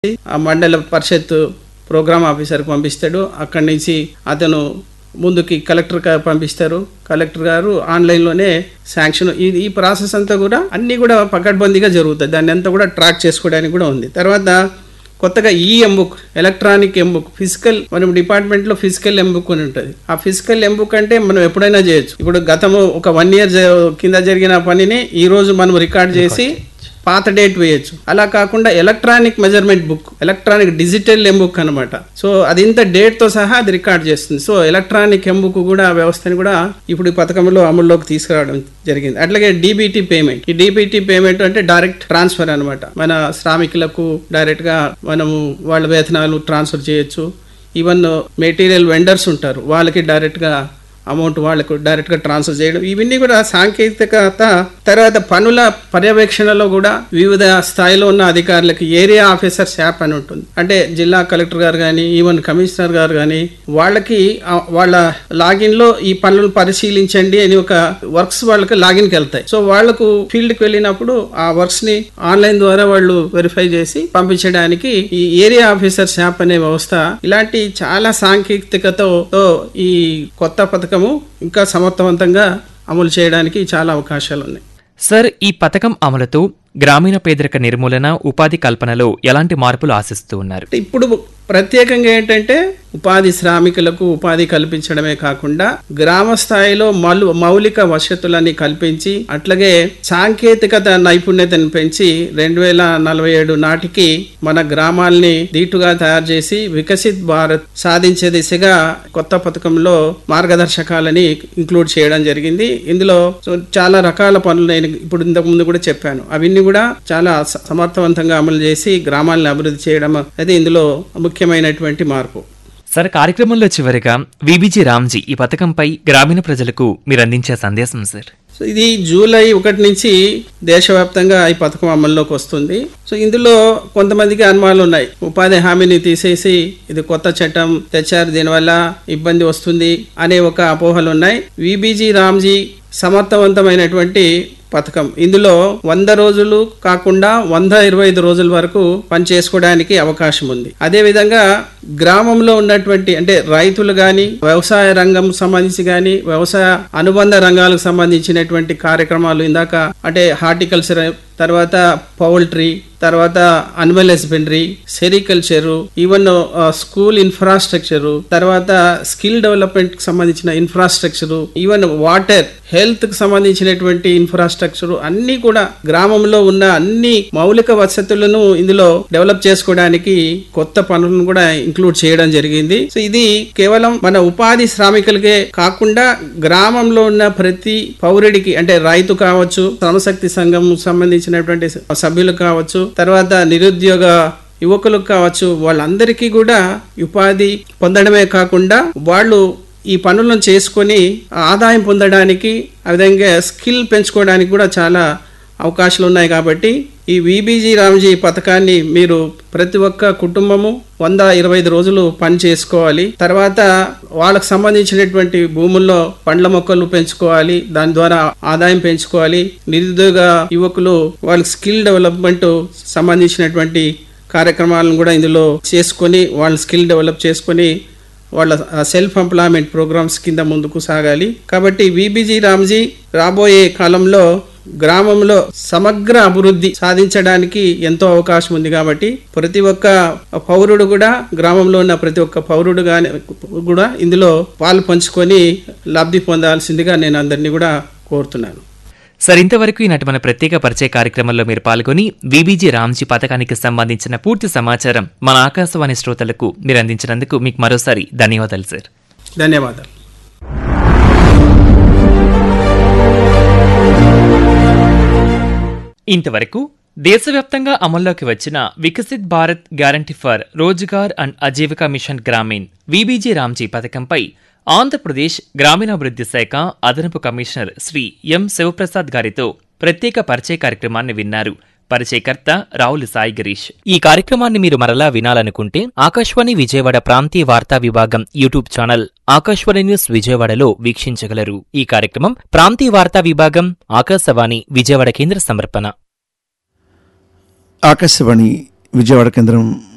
ఆ మండల పరిషత్ ప్రోగ్రామ్ ఆఫీసర్కి పంపిస్తాడు అక్కడి నుంచి అతను ముందుకి కలెక్టర్ గారు పంపిస్తారు కలెక్టర్ గారు ఆన్లైన్లోనే శాంక్షన్ ఇది ఈ ప్రాసెస్ అంతా కూడా అన్నీ కూడా పకడ్బందీగా జరుగుతుంది దాన్ని అంతా కూడా ట్రాక్ చేసుకోవడానికి కూడా ఉంది తర్వాత కొత్తగా ఈ ఎంబుక్ ఎలక్ట్రానిక్ ఎంబుక్ ఫిజికల్ మనం డిపార్ట్మెంట్లో ఫిజికల్ ఎంబుక్ అని ఉంటుంది ఆ ఫిజికల్ ఎంబుక్ అంటే మనం ఎప్పుడైనా చేయొచ్చు ఇప్పుడు గతము ఒక వన్ ఇయర్ కింద జరిగిన పనిని ఈ రోజు మనం రికార్డ్ చేసి పాత డేట్ వేయచ్చు అలా కాకుండా electronic measurement book electronic digital M book అనమాట సో అది ఇంత డేట్ తో సహా అది రికార్డ్ చేస్తుంది సో ఎలక్ట్రానిక్ ఎంబుక్ కూడా వ్యవస్థని కూడా ఇప్పుడు ఈ పథకంలో అమల్లోకి తీసుకురావడం జరిగింది అట్లాగే డీబీటీ పేమెంట్ ఈ డీబీటీ పేమెంట్ అంటే డైరెక్ట్ ట్రాన్స్ఫర్ అనమాట మన శ్రామికులకు డైరెక్ట్ గా మనము వాళ్ళ వేతనాలు ట్రాన్స్ఫర్ చేయొచ్చు ఈవెన్ మెటీరియల్ వెండర్స్ ఉంటారు వాళ్ళకి డైరెక్ట్ గా అమౌంట్ వాళ్ళకు డైరెక్ట్ గా ట్రాన్స్ఫర్ చేయడం ఇవన్నీ కూడా సాంకేతికత తర్వాత పనుల పర్యవేక్షణలో కూడా వివిధ స్థాయిలో ఉన్న అధికారులకు ఏరియా ఆఫీసర్స్ యాప్ అని ఉంటుంది అంటే జిల్లా కలెక్టర్ గారు కానీ ఈవెన్ కమిషనర్ గారు కానీ వాళ్ళకి ఆ వాళ్ళ లాగిన్ లో ఈ పనులను పరిశీలించండి అని ఒక వర్క్స్ వాళ్ళకి లాగిన్ కి వెళ్తాయి సో వాళ్ళకు ఫీల్డ్ కి వెళ్ళినప్పుడు ఆ వర్క్స్ ని ఆన్లైన్ ద్వారా వాళ్ళు వెరిఫై చేసి పంపించడానికి ఈ ఏరియా ఆఫీసర్స్ యాప్ అనే వ్యవస్థ ఇలాంటి చాలా సాంకేతికతతో ఈ కొత్త పథకము ఇంకా సమర్థవంతంగా అమలు చేయడానికి చాలా అవకాశాలు ఉన్నాయి సార్ ఈ పథకం అమలుతో గ్రామీణ పేదరిక నిర్మూలన ఉపాధి కల్పనలో ఎలాంటి మార్పులు ఆశిస్తూ ఉన్నారు అంటే ఇప్పుడు ప్రత్యేకంగా ఏంటంటే ఉపాధి శ్రామికులకు ఉపాధి కల్పించడమే కాకుండా గ్రామ స్థాయిలో మలు మౌలిక వసతులని కల్పించి అట్లాగే సాంకేతికత నైపుణ్యతను పెంచి రెండు వేల నలభై ఏడు నాటికి మన గ్రామాల్ని దీటుగా తయారు చేసి వికసిత్ భారత్ సాధించే దిశగా కొత్త పథకంలో మార్గదర్శకాలని ఇంక్లూడ్ చేయడం జరిగింది ఇందులో సో చాలా రకాల పనులు నేను ఇప్పుడు ఇంతకు ముందు కూడా చెప్పాను అవన్నీ కూడా చాలా స- సమర్థవంతంగా అమలు చేసి గ్రామాలను అభివృద్ధి చేయడం అనేది ఇందులో ముఖ్యమైనటువంటి మార్పు సార్ కార్యక్రమంలో చివరిగా విబిజి రామ్జీ ఈ పథకంపై గ్రామీణ ప్రజలకు మీరు అందించే సందేశం సార్ సో ఇది జూలై ఒకటి నుంచి దేశవ్యాప్తంగా ఈ పథకం అమల్లోకి వస్తుంది సో ఇందులో కొంతమందికి అనుమానాలు ఉన్నాయి ఉపాధి హామీని తీసేసి ఇది కొత్త చట్టం తెచ్చారు దీనివల్ల ఇబ్బంది వస్తుంది అనే ఒక అపోహలు ఉన్నాయి విబీజీ రామ్జీ సమర్థవంతమైనటువంటి పథకం ఇందులో వంద రోజులు కాకుండా వంద ఇరవై ఐదు రోజుల వరకు పని చేసుకోవడానికి అవకాశం ఉంది అదే విధంగా గ్రామంలో ఉన్నటువంటి అంటే రైతులు గాని వ్యవసాయ రంగం సంబంధించి గాని వ్యవసాయ అనుబంధ రంగాలకు సంబంధించినటువంటి కార్యక్రమాలు ఇందాక అంటే హార్టికల్చర్ తర్వాత పౌల్ట్రీ తర్వాత animal husbandry sericulture even school infrastructure తర్వాత స్కిల్ డెవలప్మెంట్ కి సంబంధించిన ఇన్ఫ్రాస్ట్రక్చర్ ఈవెన్ వాటర్ హెల్త్ కి సంబంధించినటువంటి ఇన్ఫ్రాస్ట్రక్చర్ అన్ని కూడా గ్రామంలో ఉన్న అన్ని మౌలిక వసతులను ఇందులో డెవలప్ చేసుకోవడానికి కొత్త పనులను కూడా ఇంక్లూడ్ చేయడం జరిగింది సో ఇది కేవలం మన ఉపాధి శ్రామికులకే కాకుండా గ్రామంలో ఉన్న ప్రతి పౌరుడికి అంటే రైతు కావచ్చు శ్రమశక్తి సంఘం సంబంధించినటువంటి సభ్యులు కావచ్చు తర్వాత నిరుద్యోగ యువకులకు కావచ్చు వాళ్ళందరికీ కూడా ఉపాధి పొందడమే కాకుండా వాళ్ళు ఈ పనులను చేసుకొని ఆదాయం పొందడానికి ఆ విధంగా స్కిల్ పెంచుకోవడానికి కూడా చాలా అవకాశాలు ఉన్నాయి కాబట్టి ఈ విబీజీ రామ్జీ పథకాన్ని మీరు ప్రతి ఒక్క కుటుంబము వంద ఇరవై ఐదు రోజులు పని చేసుకోవాలి తర్వాత వాళ్ళకు సంబంధించినటువంటి భూముల్లో పండ్ల మొక్కలు పెంచుకోవాలి దాని ద్వారా ఆదాయం పెంచుకోవాలి నిరుద్యోగ యువకులు వాళ్ళకి స్కిల్ డెవలప్మెంట్ సంబంధించినటువంటి కార్యక్రమాలను కూడా ఇందులో చేసుకొని వాళ్ళ స్కిల్ డెవలప్ చేసుకొని వాళ్ళ సెల్ఫ్ ఎంప్లాయ్మెంట్ ప్రోగ్రామ్స్ కింద ముందుకు సాగాలి కాబట్టి విబిజీ రామ్జీ రాబోయే కాలంలో గ్రామంలో సమగ్ర అభివృద్ధి సాధించడానికి ఎంతో అవకాశం ఉంది కాబట్టి ప్రతి ఒక్క పౌరుడు కూడా గ్రామంలో ఉన్న ప్రతి ఒక్క పౌరుడు గాని కూడా ఇందులో పాలు పంచుకొని లబ్ధి పొందాల్సిందిగా నేను అందరినీ కూడా కోరుతున్నాను సార్ ఇంతవరకు ఈనాటి మన ప్రత్యేక పరిచయ కార్యక్రమంలో మీరు పాల్గొని విబిజి రామ్జీ పథకానికి సంబంధించిన పూర్తి సమాచారం మన ఆకాశవాణి శ్రోతలకు మీరు అందించినందుకు మీకు మరోసారి ధన్యవాదాలు సార్ ధన్యవాదాలు ఇంతవరకు దేశవ్యాప్తంగా అమల్లోకి వచ్చిన Viksit Bharat guarantee for Rozgar and Ajeevika mission Gramin VBG RAM G పథకంపై ఆంధ్రప్రదేశ్ గ్రామీణాభివృద్ధి శాఖ అదనపు కమిషనర్ శ్రీ ఎం శివప్రసాద్ గారితో ప్రత్యేక పరిచయ కార్యక్రమాన్ని విన్నారు పరిచయకర్త రావుల సాయి గిరీష్ ఈ కార్యక్రమాన్ని మీరు మరలా వినాలనుకుంటే ఆకాశవాణి విజయవాడ ప్రాంతీయ వార్తా విభాగం యూట్యూబ్ ఛానల్ ఆకాశవాణి న్యూస్ విజయవాడలో వీక్షించగలరు ఈ కార్యక్రమం ప్రాంతీయ వార్తా విభాగం ఆకాశవాణి విజయవాడ కేంద్ర సమర్పణ ఆకాశవాణి విజయవాడ కేంద్రం